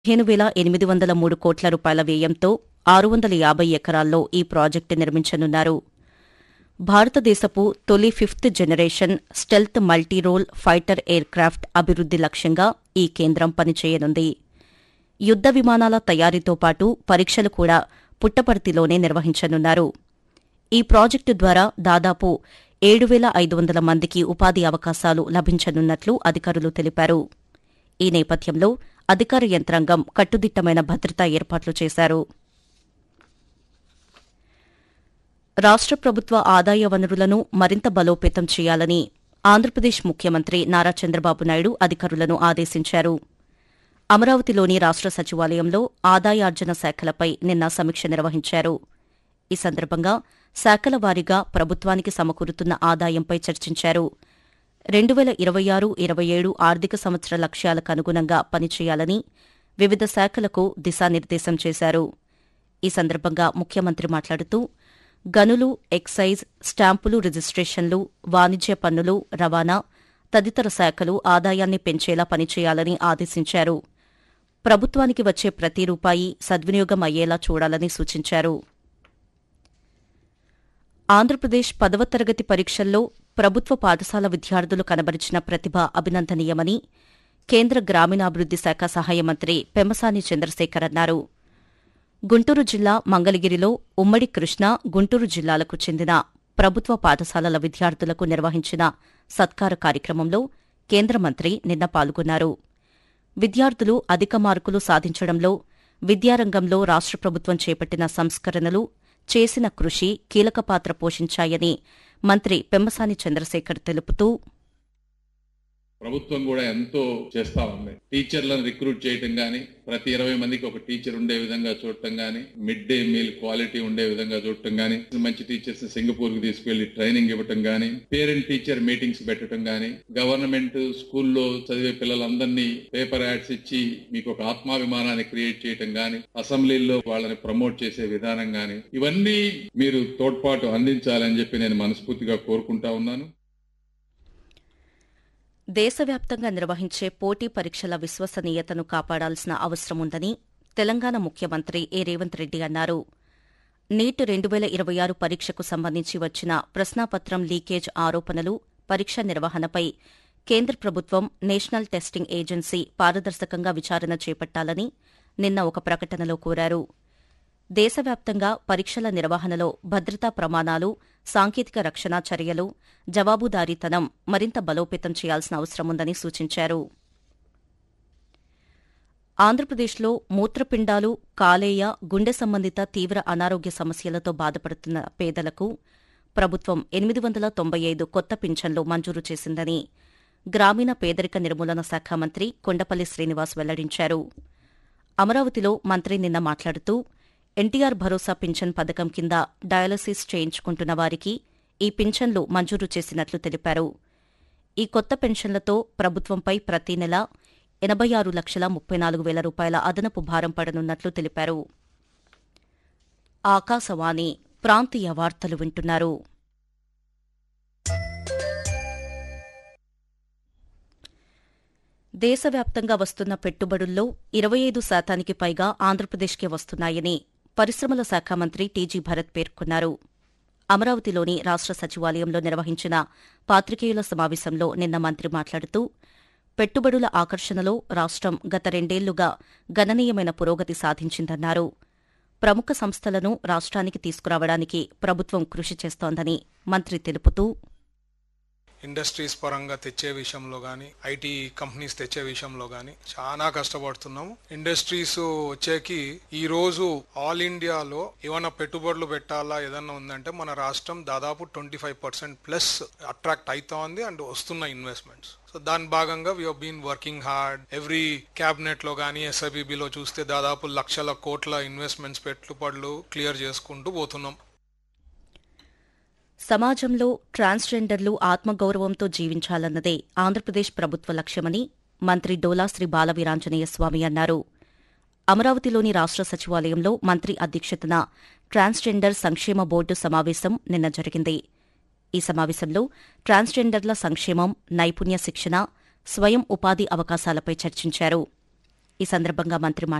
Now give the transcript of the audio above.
పదిహేను వేల ఎనిమిది వందల మూడు కోట్ల రూపాయల వ్యయంతో ఆరు వందల యాభై ఎకరాల్లో ఈ ప్రాజెక్టు నిర్మించనున్నారు భారతదేశపు తొలి fifth generation stealth multirole fighter aircraft అభివృద్ది లక్ష్యంగా ఈ కేంద్రం పనిచేయనుంది యుద్ద విమానాల తయారీతో పాటు పరీక్షలు కూడా పుట్టపర్తిలోనే నిర్వహించనున్నారు ఈ ప్రాజెక్టు ద్వారా దాదాపు ఏడు వేల ఐదు వందల మందికి ఉపాధి అవకాశాలు లభించనున్నట్లు అధికారులు తెలిపారు ఈ నేపథ్యంలో అధికార యంత్రాంగం కట్టుదిట్టమైన భద్రతా ఏర్పాట్లు చేశారు రాష్ట్ర ప్రభుత్వ ఆదాయ వనరులను మరింత బలోపేతం చేయాలని ఆంధ్రప్రదేశ్ ముఖ్యమంత్రి నారా చంద్రబాబు నాయుడు అధికారులను ఆదేశించారు అమరావతిలోని రాష్ట్ర సచివాలయంలో ఆదాయార్జన శాఖలపై నిన్న సమీక్ష నిర్వహించారు ఈ సందర్భంగా శాఖల వారీగా ప్రభుత్వానికి సమకూరుతున్న ఆదాయంపై చర్చించారు రెండు వేల ఇరవై ఆరు ఇరవై ఏడు ఆర్థిక సంవత్సర లక్ష్యాలకు అనుగుణంగా పనిచేయాలని వివిధ శాఖలకు దిశానిర్దేశం చేశారు ఈ సందర్భంగా ముఖ్యమంత్రి మాట్లాడుతూ గనులు ఎక్సైజ్ స్టాంపులు రిజిస్ట్రేషన్లు వాణిజ్య పన్నులు రవాణా తదితర శాఖలు ఆదాయాన్ని పెంచేలా పనిచేయాలని ఆదేశించారు ప్రభుత్వానికి వచ్చే ప్రతి రూపాయి సద్వినియోగం అయ్యేలా చూడాలని సూచించారు ఆంధ్రప్రదేశ్ పదవ తరగతి పరీక్షల్లో ప్రభుత్వ పాఠశాల విద్యార్థులు కనబరిచిన ప్రతిభ అభినందనీయమని కేంద్ర గ్రామీణాభివృద్ది శాఖ సహాయ మంత్రి పెమ్మసాని చంద్రశేఖర్ అన్నారు గుంటూరు జిల్లా మంగళగిరిలో ఉమ్మడి కృష్ణా గుంటూరు జిల్లాలకు చెందిన ప్రభుత్వ పాఠశాలల విద్యార్థులకు నిర్వహించిన సత్కార కార్యక్రమంలో కేంద్ర మంత్రి నిన్న పాల్గొన్నారు విద్యార్థులు అధిక మార్కులు సాధించడంలో విద్యారంగంలో రాష్ట్ర ప్రభుత్వం చేపట్టిన సంస్కరణలు చేసిన కృషి కీలక పాత్ర పోషించాయని మంత్రి పెమ్మసాని చంద్రశేఖర్ తెలుపుతూ ప్రభుత్వం కూడా ఎంతో చేస్తా ఉంది టీచర్లను రిక్రూట్ చేయటం గాని ప్రతి ఇరవై మందికి ఒక టీచర్ ఉండే విధంగా చూడటం గాని మిడ్ డే మీల్ క్వాలిటీ ఉండే విధంగా చూడటం గాని మంచి టీచర్స్ సింగపూర్ కి తీసుకెళ్లి ట్రైనింగ్ ఇవ్వటం గాని పేరెంట్ టీచర్ మీటింగ్స్ పెట్టడం గాని గవర్నమెంట్ స్కూల్లో చదివే పిల్లలందరినీ పేపర్ యాడ్స్ ఇచ్చి మీకు ఒక ఆత్మాభిమానాన్ని క్రియేట్ చేయటం గాని అసెంబ్లీలో వాళ్ళని ప్రమోట్ చేసే విధానం గాని ఇవన్నీ మీరు తోడ్పాటు అందించాలని చెప్పి నేను మనస్ఫూర్తిగా కోరుకుంటా ఉన్నాను దేశవ్యాప్తంగా నిర్వహించే పోటీ పరీక్షల విశ్వసనీయతను కాపాడాల్సిన అవసరముందని తెలంగాణ ముఖ్యమంత్రి ఏ రేవంత్ రెడ్డి అన్నారు నీట్ రెండు వేల ఇరవై ఆరు పరీక్షకు సంబంధించి వచ్చిన ప్రశ్నాపత్రం లీకేజ్ ఆరోపణలు పరీక్ష నిర్వహణపై కేంద్ర ప్రభుత్వం నేషనల్ టెస్టింగ్ ఏజెన్సీ పారదర్శకంగా విచారణ చేపట్టాలని నిన్న ఒక ప్రకటనలో కోరారు దేశవ్యాప్తంగా పరీక్షల నిర్వహణలో భద్రతా ప్రమాణాలు సాంకేతిక రక్షణ చర్యలు జవాబుదారీతనం మరింత బలోపేతం చేయాల్సిన అవసరముందని సూచించారు ఆంధ్రప్రదేశ్లో మూత్రపిండాలు కాలేయ గుండె సంబంధిత తీవ్ర అనారోగ్య సమస్యలతో బాధపడుతున్న పేదలకు ప్రభుత్వం ఎనిమిది వందల తొంభై ఐదు కొత్త పింఛన్లు మంజూరు చేసిందని గ్రామీణ పేదరిక నిర్మూలన శాఖ మంత్రి కొండపల్లి శ్రీనివాస్ వెల్లడించారు అమరావతిలో మంత్రి నిన్న మాట్లాడుతూ ఎన్టీఆర్ భరోసా పింఛన్ పథకం కింద డయాలసిస్ చేయించుకుంటున్న వారికి ఈ పింఛన్లు మంజూరు చేసినట్లు తెలిపారు ఈ కొత్త పెన్షన్లతో ప్రభుత్వంపై ప్రతి నెల ఎనభై ఆరు లక్షల ముప్పై నాలుగు వేల రూపాయల అదనపు భారం పడనున్నట్లు తెలిపారు ఆకాశవాణి ప్రాంతీయ వార్తలు వింటున్నారు దేశవ్యాప్తంగా వస్తున్న పెట్టుబడుల్లో ఇరవై ఐదు శాతానికి పైగా ఆంధ్రప్రదేశ్కే వస్తున్నాయని పరిశ్రమల శాఖ మంత్రి టీజీ భరత్ పేర్కొన్నారు అమరావతిలోని రాష్ట్ర సచివాలయంలో నిర్వహించిన పాత్రికేయుల సమావేశంలో నిన్న మంత్రి మాట్లాడుతూ పెట్టుబడుల ఆకర్షణలో రాష్ట్రం గత రెండేళ్లుగా గణనీయమైన పురోగతి సాధించిందన్నారు ప్రముఖ సంస్థలను రాష్ట్రానికి తీసుకురావడానికి ప్రభుత్వం కృషి చేస్తోందని మంత్రి తెలుపుతూ ఇండస్ట్రీస్ పరంగా తెచ్చే విషయంలో కానీ ఐటీ కంపెనీస్ తెచ్చే విషయంలో కానీ చాలా కష్టపడుతున్నాము ఇండస్ట్రీస్ వచ్చేకి ఈ రోజు ఆల్ ఇండియాలో ఏమైనా పెట్టుబడులు పెట్టాలా ఏదన్నా ఉందంటే మన రాష్ట్రం దాదాపు twenty five percent plus attract అవుతా ఉంది అండ్ వస్తున్న ఇన్వెస్ట్మెంట్స్ సో దాని భాగంగా we been working hard every cabinet లో కానీ ఎస్ఐబిబిలో చూస్తే దాదాపు లక్షల కోట్ల ఇన్వెస్ట్మెంట్స్ పెట్టుబడులు క్లియర్ చేసుకుంటూ పోతున్నాం సమాజంలో ట్రాన్స్జెండర్లు ఆత్మగౌరవంతో జీవించాలన్నదే ఆంధ్రప్రదేశ్ ప్రభుత్వ లక్ష్యమని మంత్రి డోలా శ్రీ బాలవీరాంజనేయ స్వామి అన్నారు అమరావతిలోని రాష్ట్ర సచివాలయంలో మంత్రి అధ్యక్షతన ట్రాన్స్జెండర్ సంక్షేమ బోర్డు సమావేశం నిన్న జరిగింది ఈ సమావేశంలో ట్రాన్స్జెండర్ల సంక్షేమం నైపుణ్య శిక్షణ స్వయం ఉపాధి అవకాశాలపై చర్చించారు ఈ సందర్భంగా మంత్రి